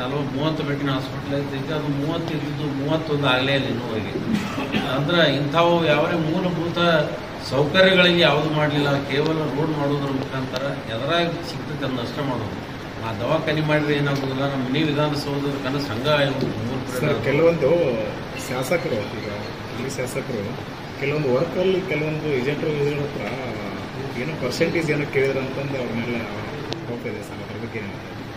ನಲ್ವತ್ತು ಮೂವತ್ತು ಬೆಟ್ಟಿನ ಹಾಸ್ಪಿಟ್ಲ್ ಐತೈತಿ ಅದು ಮೂವತ್ತು ಇದ್ದಿದ್ದು ಮೂವತ್ತೊಂದು ಆಗಲೇ ಇಲ್ಲ ಇನ್ನೂವರೆಗೆ ಅಂದ್ರೆ ಇಂಥವು ಯಾವೇ ಮೂಲಭೂತ ಸೌಕರ್ಯಗಳಿಗೆ ಯಾವುದು ಮಾಡಲಿಲ್ಲ ಕೇವಲ ರೋಡ್ ಮಾಡೋದ್ರ ಮುಖಾಂತರ ಎದರಾಗ ಸಿಗ್ತೈತೆ ಅದನ್ನ ಅಷ್ಟೇ ಮಾಡೋದು ಆ ದವಾಖಾನೆ ಮಾಡಿದ್ರೆ ಏನಾಗೋದಿಲ್ಲ ನಮ್ಮ ಮಿನಿ ವಿಧಾನಸೌಧದ ಕನಸು ಹಂಗ ಮೂರು ಸರ್ ಕೆಲವೊಂದು ಶಾಸಕರು ಈಗ ಇಲ್ಲಿ ಶಾಸಕರು ಕೆಲವೊಂದು ವರ್ಕಲ್ಲಿ ಕೆಲವೊಂದು ಏಜೆಂಟ್ರು ಇದ್ರ ಹತ್ರ ಏನೋ ಪರ್ಸೆಂಟೇಜ್ ಏನೋ ಕೇಳಿದ್ರು ಅಂತಂದು ಅವ್ರ ಮೇಲೆ ಹೋಗ್ತಿದೆ ಸರ್ ಅದ್ರ ಬಗ್ಗೆ ಏನು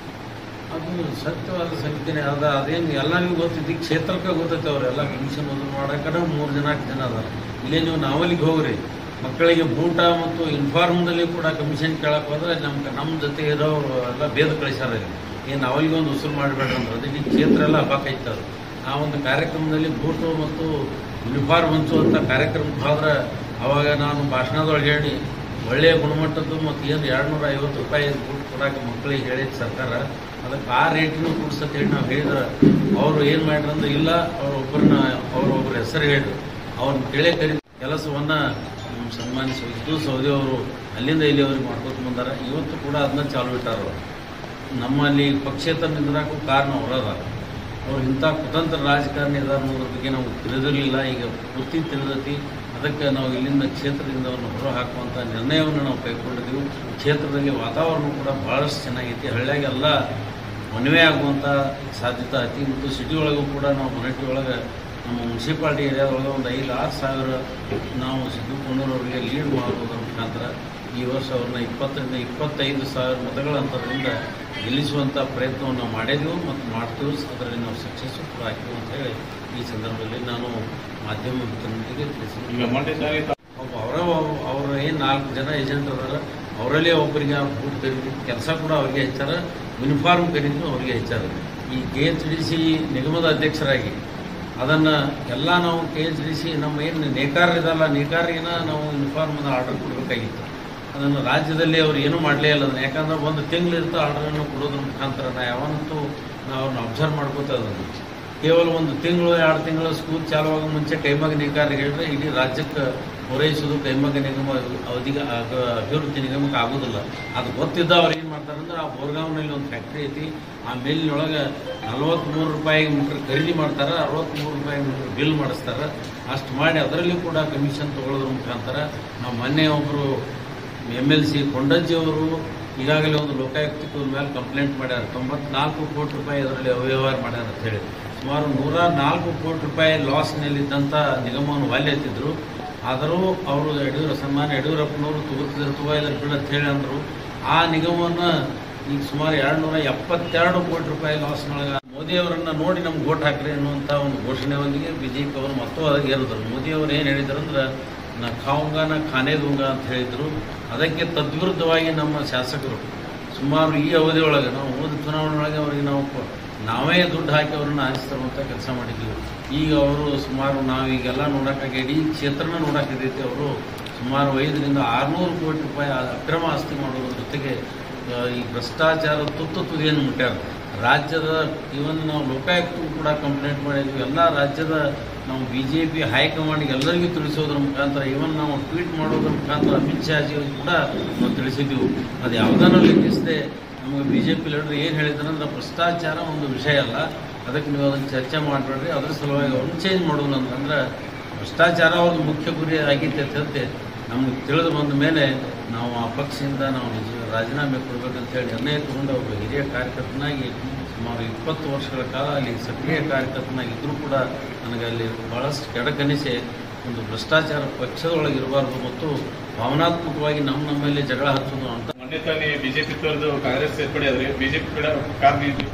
ಅದು ಸತ್ಯವಾದ ಸಂಖ್ಯೆನೇ ಅದ ಅದೇನು ಎಲ್ಲರಿಗೂ ಗೊತ್ತೈತಿ ಈ ಕ್ಷೇತ್ರಕ್ಕೆ ಗೊತ್ತೈತೆ ಅವರೆಲ್ಲ ಕಮಿಷನ್ ಅದು ಮಾಡಕ್ಕೆ ಮೂರು ಜನ ನಾಲ್ಕು ಜನ ಅದಾರ ಇಲ್ಲೇ ನೀವು ನಾವಲ್ಲಿಗೆ ಹೋಗ್ರಿ ಮಕ್ಕಳಿಗೆ ಬೂಟ ಮತ್ತು ಇನ್ಫಾರ್ಮ್ದಲ್ಲಿ ಕೂಡ ಕಮಿಷನ್ ಕೇಳಕ್ಕೆ ಹೋದ್ರೆ ನಮ್ಮ ನಮ್ಮ ಜೊತೆ ಇರೋ ಎಲ್ಲ ಭೇದ ಕಳಿಸ್ಯಾರ ಇಲ್ಲಿ ಏನು ನಾವಲ್ಲಿಗೆ ಒಂದು ಉಸುರು ಮಾಡಬೇಡ್ರಿ ಅಂದ್ರೆ ಅದಕ್ಕೆ ಈ ಕ್ಷೇತ್ರ ಎಲ್ಲ ಹಬ್ಬಾಕೈತೆ ಅದು ಆ ಒಂದು ಕಾರ್ಯಕ್ರಮದಲ್ಲಿ ಬೂಟು ಮತ್ತು ಯೂನಿಫಾರ್ಮ್ ಹಂಚುವಂಥ ಕಾರ್ಯಕ್ರಮಕ್ಕೆ ಹೋದ್ರೆ ಅವಾಗ ನಾನು ಭಾಷಣದೊಳಗೆ ಹೇಳಿ ಒಳ್ಳೆಯ ಗುಣಮಟ್ಟದ್ದು ಮತ್ತು ಏನು ಎರಡು ನೂರ ಐವತ್ತು ರೂಪಾಯಿ ಬೂಟ್ ಕೊಡಕ್ಕೆ ಮಕ್ಕಳಿಗೆ ಹೇಳಿದ ಸರ್ಕಾರ ಅದಕ್ಕೆ ಆ ರೇಟಿನೂ ಕೊಡ್ಸತ್ತೆ ಹೇಳಿ ನಾವು ಹೇಳಿದ್ರೆ ಅವರು ಏನು ಮಾಡ್ರಿ ಅಂದ್ರೆ ಇಲ್ಲ ಅವರೊಬ್ಬರನ್ನ ಅವರೊಬ್ಬರ ಹೆಸರು ಹೇಳಿ ಅವ್ರನ್ನ ಕೇಳೇ ಕರಿ ಕೆಲಸವನ್ನು ನಮ್ಮ ಸನ್ಮಾನಿಸಿ ಇದ್ದು ಸೌದಿ ಅವರು ಅಲ್ಲಿಂದ ಇಲ್ಲಿವರೆಗೆ ಮಾಡ್ಕೊತ ಬಂದಾರ ಇವತ್ತು ಕೂಡ ಅದನ್ನ ಚಾಲು ಇಟ್ಟಾರ ಅವರು ನಮ್ಮಲ್ಲಿ ಪಕ್ಷೇತರ ನಿಂದ್ರಾಕು ಕಾರಣ ಅವರದ ಅವ್ರು ಇಂಥ ಕುತಂತ್ರ ರಾಜಕಾರಣಿ ಅದಾರ ಅನ್ನೋದ್ರ ಬಗ್ಗೆ ನಾವು ತಿಳಿದಿರಲಿಲ್ಲ ಈಗ ಪೂರ್ತಿ ತಿಳಿದತಿ ಅದಕ್ಕೆ ನಾವು ಇಲ್ಲಿಂದ ಕ್ಷೇತ್ರದಿಂದ ಅವ್ರನ್ನ ಹೊರ ಹಾಕುವಂಥ ನಿರ್ಣಯವನ್ನು ನಾವು ಕೈಗೊಂಡಿದ್ದೀವಿ ಕ್ಷೇತ್ರದಲ್ಲಿ ವಾತಾವರಣ ಕೂಡ ಭಾಳಷ್ಟು ಚೆನ್ನಾಗೈತಿ ಹಳ್ಳಿಯಾಗೆಲ್ಲ ಮನವಿ ಆಗುವಂಥ ಸಾಧ್ಯತೆ ಐತಿ ಮತ್ತು ಸಿಟಿ ಒಳಗೂ ಕೂಡ ನಾವು ಮನಟ್ಟಿ ಒಳಗೆ ನಮ್ಮ ಮುನ್ಸಿಪಾಲ್ಟಿ ಏರಿಯಾದೊಳಗೆ ಒಂದು ಐದು ಆರು ಸಾವಿರ ನಾವು ಸಿದ್ದು ಕೊಂಡೂರವರಿಗೆ ಲೀಡ್ ಮಾಡೋದ್ರ ಮುಖಾಂತರ ಈ ವರ್ಷ ಅವ್ರನ್ನ ಇಪ್ಪತ್ತರಿಂದ ಇಪ್ಪತ್ತೈದು ಸಾವಿರ ಮತಗಳ ಅಂತರದಿಂದ ಗೆಲ್ಲಿಸುವಂಥ ಪ್ರಯತ್ನವನ್ನು ನಾವು ಮಾಡಿದೆವು ಮತ್ತು ಮಾಡ್ತೀವಿ ಅದರಲ್ಲಿ ನಾವು ಸಕ್ಸಸ್ಸು ಕೂಡ ಆಗ್ತೀವಿ ಅಂತ ಹೇಳಿ ಈ ಸಂದರ್ಭದಲ್ಲಿ ನಾನು ಮಾಧ್ಯಮ ಮಿತ್ರರೊಂದಿಗೆ ತಿಳಿಸಿದ್ದೀನಿ ಈಗ ಮಂಡ್ಯ ಶಾಲೆ ಒಬ್ಬ ಅವರ ಅವ್ರ ಏನು ನಾಲ್ಕು ಜನ ಏಜೆಂಟ್ ಅದಾರ ಅವರಲ್ಲೇ ಒಬ್ಬರಿಗೆ ಆ ಬೂಟ್ ಖರೀದಿ ಕೆಲಸ ಕೂಡ ಅವ್ರಿಗೆ ಹೆಚ್ಚಾರ ಯೂನಿಫಾರ್ಮ್ ಖರೀದಿ ಅವ್ರಿಗೆ ಹೆಚ್ಚಾರ ಈ ಕೆ ಎಚ್ ಡಿ ಸಿ ನಿಗಮದ ಅಧ್ಯಕ್ಷರಾಗಿ ಅದನ್ನು ಎಲ್ಲ ನಾವು ಕೆ ಎಚ್ ಡಿ ಸಿ ನಮ್ಮ ಏನು ನೇಕಾರ ಇದಲ್ಲ ನೇಕಾರಿಗಿನ ನಾವು ಯೂನಿಫಾರ್ಮದ ಆರ್ಡರ್ ಕೊಡಬೇಕಾಗಿತ್ತು ಅದನ್ನು ರಾಜ್ಯದಲ್ಲಿ ಅವ್ರು ಏನೂ ಮಾಡಲೇ ಇಲ್ಲ ಅದನ್ನು ಯಾಕಂದ್ರೆ ಒಂದು ತಿಂಗಳಿರ್ತ ಆರ್ಡರನ್ನು ಕೊಡೋದ್ರ ಮುಖಾಂತರ ನಾ ಯಾವತ್ತೂ ನಾವು ಅವ್ರನ್ನ ಅಬ್ಸರ್ವ್ ಮಾಡ್ಕೋತಾ ಅದನ್ನು ಕೇವಲ ಒಂದು ತಿಂಗಳು ಎರಡು ತಿಂಗಳು ಸ್ಕೂಲ್ ಚಾಲುವಾಗ ಮುಂಚೆ ಕೈಮಗ ನೇಕಾರಿಗೆ ಹೇಳಿದ್ರೆ ಇಡೀ ರಾಜ್ಯಕ್ಕೆ ಪೂರೈಸೋದು ಕೈಮಗ ನಿಗಮ ಅವಧಿಗೆ ಆಗ- ಅಭಿವೃದ್ಧಿ ನಿಗಮಕ್ಕೆ ಆಗೋದಿಲ್ಲ ಅದು ಗೊತ್ತಿದ್ದ ಅವ್ರು ಏನು ಮಾಡ್ತಾರೆ ಅಂದ್ರೆ ಆ ಬೋರ್ಗಾವ್ನಲ್ಲಿ ಒಂದು ಫ್ಯಾಕ್ಟ್ರಿ ಐತಿ ಆ ಮೇಲಿನೊಳಗೆ ನಲ್ವತ್ತ್ಮೂರು ರೂಪಾಯಿ ಮೀಟ್ರ್ ಖರೀದಿ ಮಾಡ್ತಾರೆ ಅರವತ್ತ್ಮೂರು ರೂಪಾಯಿ ಮೀಟ್ರ್ ಬಿಲ್ ಮಾಡಿಸ್ತಾರೆ ಅಷ್ಟು ಮಾಡಿ ಅದರಲ್ಲಿ ಕೂಡ ಕಮಿಷನ್ ತೊಗೊಳೋದ್ರ ಮುಖಾಂತರ ನಾವು ಮೊನ್ನೆ ಒಬ್ಬರು ಎಮ್ ಎಲ್ ಸಿ ಕೊಂಡಜ್ಜಿ ಅವರು ಈಗಾಗಲೇ ಒಂದು ಲೋಕಾಯುಕ್ತಕ್ಕೆ ಅವ್ರ ಮೇಲೆ ಕಂಪ್ಲೇಂಟ್ ಮಾಡ್ಯಾರ ತೊಂಬತ್ನಾಲ್ಕು ಕೋಟಿ ರೂಪಾಯಿ ಅದರಲ್ಲಿ ಅವ್ಯವಹಾರ ಮಾಡ್ಯಾರ ಅಂತ ಹೇಳಿ ಸುಮಾರು ನೂರ ನಾಲ್ಕು ಕೋಟಿ ರೂಪಾಯಿ ಲಾಸ್ನಲ್ಲಿದ್ದಂಥ ನಿಗಮವನ್ನು ವಾಲ್ಯತ್ತಿದ್ರು ಆದರೂ ಅವರು ಯಡಿಯೂರ ಸನ್ಮಾನ್ಯ ಯಡಿಯೂರಪ್ಪನವರು ತಗೋತಿದ್ರು ತಗೋ ಇದ್ರ ಬಿಡ ಅಂತ ಹೇಳಿ ಅಂದರು ಆ ನಿಗಮವನ್ನು ಈಗ ಸುಮಾರು ಎರಡು ನೂರ ಎಪ್ಪತ್ತೆರಡು ಕೋಟಿ ರೂಪಾಯಿ ಲಾಸ್ನೊಳಗೆ ಮೋದಿಯವರನ್ನು ನೋಡಿ ನಮ್ಗೆ ಓಟ್ ಹಾಕ್ರಿ ಅನ್ನುವಂಥ ಒಂದು ಘೋಷಣೆಯೊಂದಿಗೆ ಬಿ ಜೆ ಪಿ ಅವರು ಮತ್ತೂ ಅದಕ್ಕೆ ಏರಿದ್ರು ಮೋದಿಯವರು ಏನು ಹೇಳಿದ್ರು ಅಂದ್ರೆ ನಾ ಖಾವುಂಗ ನಾ ಖಾನೇ ದುಂಗ ಅಂತ ಹೇಳಿದರು ಅದಕ್ಕೆ ತದ್ವಿರುದ್ಧವಾಗಿ ನಮ್ಮ ಶಾಸಕರು ಸುಮಾರು ಈ ಅವಧಿಯೊಳಗೆ ನಾವು ಹೋದ ಚುನಾವಣೆ ಒಳಗೆ ಅವರಿಗೆ ನಾವು ಪ- ನಾವೇ ದುಡ್ಡು ಹಾಕಿ ಅವ್ರನ್ನ ಆರಿಸ್ತರುವಂಥ ಕೆಲಸ ಮಾಡಿದ್ದೀವಿ ಈಗ ಅವರು ಸುಮಾರು ನಾವು ಈಗೆಲ್ಲ ನೋಡೋಕ್ಕಾಗಿ ಇಡೀ ಕ್ಷೇತ್ರನ ನೋಡೋಕ್ಕಿದ್ದೈತಿ ಅವರು ಸುಮಾರು ಐದರಿಂದ ಆರುನೂರು ಕೋಟಿ ರೂಪಾಯಿ ಅಕ್ರಮ ಆಸ್ತಿ ಮಾಡೋದ್ರ ಜೊತೆಗೆ ಆ, ಈ ಭ್ರಷ್ಟಾಚಾರ ತುತ್ತು ತುದಿಯನ್ನು ಮುಟ್ಟ್ಯಾರ ರಾಜ್ಯದ ಇವನ್ ನಾವು ಲೋಕಾಯುಕ್ತಕ್ಕೂ ಕೂಡ ಕಂಪ್ಲೇಂಟ್ ಮಾಡಿದ್ವಿ ಎಲ್ಲ ರಾಜ್ಯದ ನಾವು ಬಿ ಜೆ ಪಿ ಹೈಕಮಾಂಡ್ಗೆ ಎಲ್ಲರಿಗೂ ತಿಳಿಸೋದ್ರ ಮುಖಾಂತರ ಇವನ್ ನಾವು ಟ್ವೀಟ್ ಮಾಡೋದ್ರ ಮುಖಾಂತರ ಅಮಿತ್ ಶಾಜಿಗೂ ಕೂಡ ನಾವು ತಿಳಿಸಿದ್ದೀವಿ ಅದು ಯಾವುದನ್ನು ಲೆಕ್ಕಿಸದೆ ನಮಗೆ ಬಿ ಜೆ ಪಿ ಲೀಡರ್ ಏನು ಹೇಳಿದ್ರು ಅಂದ್ರೆ ಭ್ರಷ್ಟಾಚಾರ ಒಂದು ವಿಷಯ ಅಲ್ಲ ಅದಕ್ಕೆ ನೀವು ಅದನ್ನು ಚರ್ಚೆ ಮಾಡಬೇಡ್ರಿ ಅದ್ರ ಸಲುವಾಗಿ ಅವ್ರನ್ನ ಚೇಂಜ್ ಮಾಡೋಣ ಅಂತಂದ್ರೆ ಭ್ರಷ್ಟಾಚಾರ ಅವ್ರದ್ದು ಮುಖ್ಯ ಗುರಿ ಆಗಿತ್ತೆ ಅಂತ ಹೇಳ್ತೆ ನಮ್ಗೆ ತಿಳಿದು ಬಂದ ಮೇಲೆ ನಾವು ಆ ಪಕ್ಷದಿಂದ ನಾವು ನಿಜ ರಾಜೀನಾಮೆ ಕೊಡಬೇಕಂತ ಹೇಳಿ ನಿರ್ಣಯ ತಗೊಂಡು ಒಬ್ಬ ಹಿರಿಯ ಕಾರ್ಯಕರ್ತನಾಗಿ ಸುಮಾರು ಇಪ್ಪತ್ತು ವರ್ಷಗಳ ಕಾಲ ಅಲ್ಲಿ ಸಕ್ರಿಯ ಕಾರ್ಯಕರ್ತನಾಗಿದ್ದರೂ ಕೂಡ ನನಗೆ ಅಲ್ಲಿ ಭಾಳಷ್ಟು ಕೆಡಕನಿಸಿ ಒಂದು ಭ್ರಷ್ಟಾಚಾರ ಪಕ್ಷದೊಳಗೆ ಇರಬಾರ್ದು ಮತ್ತು ಭಾವನಾತ್ಮಕವಾಗಿ ನಮ್ಮ ನಮ್ಮಲ್ಲಿ ಜಗಳ ಹಚ್ಚೋದು ಅಂತ ಮಂಡ್ಯ ತಾನೇ ಬಿಜೆಪಿ ತೋರ್ದು ಕಾಂಗ್ರೆಸ್ ಸೇರ್ಪಡೆ ಆದ್ರೆ ಬಿಜೆಪಿ ಕೂಡ ಕಾರಣ ಇದು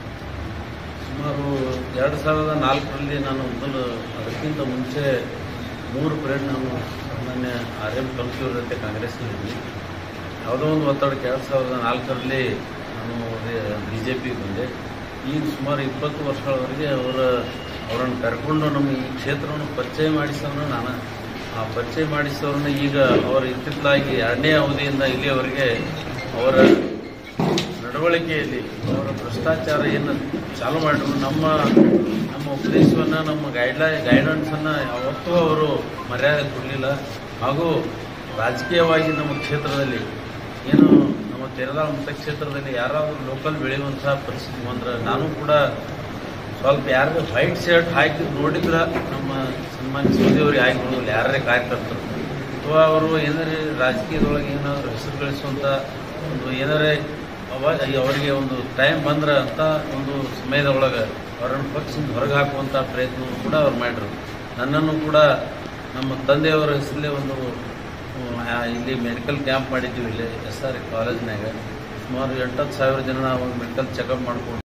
ಸುಮಾರು ಎರಡು ಸಾವಿರದ ನಾಲ್ಕರಲ್ಲಿ ನಾನು ಮೊದಲು ಅದಕ್ಕಿಂತ ಮುಂಚೆ ಮೂರು ಪೀರಿಯಡ್ ನಾನು ಸಾಮಾನ್ಯ ಆರ್ ಎಂ ಕಲ್ಕಿಯವ್ರ ಜೊತೆ ಕಾಂಗ್ರೆಸ್ನಲ್ಲಿದ್ದೆ ಯಾವುದೋ ಒಂದು ಒತ್ತಡಕ್ಕೆ ಎರಡು ಸಾವಿರದ ನಾಲ್ಕರಲ್ಲಿ ನಾನು ಬಿ ಜೆ ಪಿಗೆ ಬಂದೆ ಈಗ ಸುಮಾರು ಇಪ್ಪತ್ತು ವರ್ಷಗಳವರೆಗೆ ಅವರ ಅವರನ್ನು ಕರ್ಕೊಂಡು ನಮ್ಮ ಈ ಕ್ಷೇತ್ರವನ್ನು ಪರಿಚಯ ಮಾಡಿಸೋನು ನಾನು ಆ ಪರಿಚಯ ಮಾಡಿಸೋರನ್ನ ಈಗ ಅವರು ಇತ್ತಿತ್ತಲಾಗಿ ಎರಡನೇ ಅವಧಿಯಿಂದ ಇಲ್ಲಿಯವರೆಗೆ ಅವರ ನಡವಳಿಕೆಯಲ್ಲಿ ಅವರ ಭ್ರಷ್ಟಾಚಾರ ಏನು ಚಾಲು ಮಾಡಿದ್ರು ನಮ್ಮ ನಮ್ಮ ಉಪದೇಶವನ್ನು ನಮ್ಮ ಗೈಡ್ಲೈ ಗೈಡೆನ್ಸನ್ನು ಯಾವತ್ತೂ ಅವರು ಮರ್ಯಾದೆ ಕೊಡಲಿಲ್ಲ ಹಾಗೂ ರಾಜಕೀಯವಾಗಿ ನಮ್ಮ ಕ್ಷೇತ್ರದಲ್ಲಿ ಏನು ನಮ್ಮ ತೆರದಾಳ ಮತಕ್ಷೇತ್ರದಲ್ಲಿ ಯಾರಾದರೂ ಲೋಕಲ್ ಬೆಳೆಯುವಂಥ ಪರಿಸ್ಥಿತಿ ಬಂದ್ರೆ ನಾನು ಕೂಡ ಸ್ವಲ್ಪ ಯಾರು ವೈಟ್ ಶರ್ಟ್ ಹಾಕಿ ನೋಡಿದ್ರೆ ನಮ್ಮ ಸನ್ಮಾನ್ಯ ಸೋದಿಯವ್ರಿಗೆ ಆಯ್ಕೆ ಮಾಡೋದಿಲ್ಲ ಯಾರೇ ಕಾರ್ಯಕರ್ತರು ಅಥವಾ ಅವರು ಏನಾರೇ ರಾಜಕೀಯದೊಳಗೆ ಏನಾದರೂ ಹೆಸರು ಗಳಿಸುವಂಥ ಒಂದು ಏನಾರೇ ಅವಾಗ ಅವರಿಗೆ ಒಂದು ಟೈಮ್ ಬಂದ್ರೆ ಅಂತ ಒಂದು ಸಮಯದ ಒಳಗೆ ಅವರನ್ನು ಪಕ್ಷದಿಂದ ಹೊರಗೆ ಹಾಕುವಂಥ ಪ್ರಯತ್ನ ಕೂಡ ಅವ್ರು ಮಾಡಿದ್ರು ನನ್ನನ್ನು ಕೂಡ ನಮ್ಮ ತಂದೆಯವರ ಹೆಸರಲ್ಲೇ ಒಂದು ಆ, ಇಲ್ಲಿ ಮೆಡಿಕಲ್ ಕ್ಯಾಂಪ್ ಮಾಡಿದ್ದೀವಿ ಇಲ್ಲಿ ಎಸ್ ಆರ್ ಕಾಲೇಜ್ನಾಗ ಸುಮಾರು ಎಂಟತ್ತು ಸಾವಿರ ಜನ ನಾವು ಮೆಡಿಕಲ್ ಚೆಕಪ್ ಮಾಡ್ಕೊಂಡು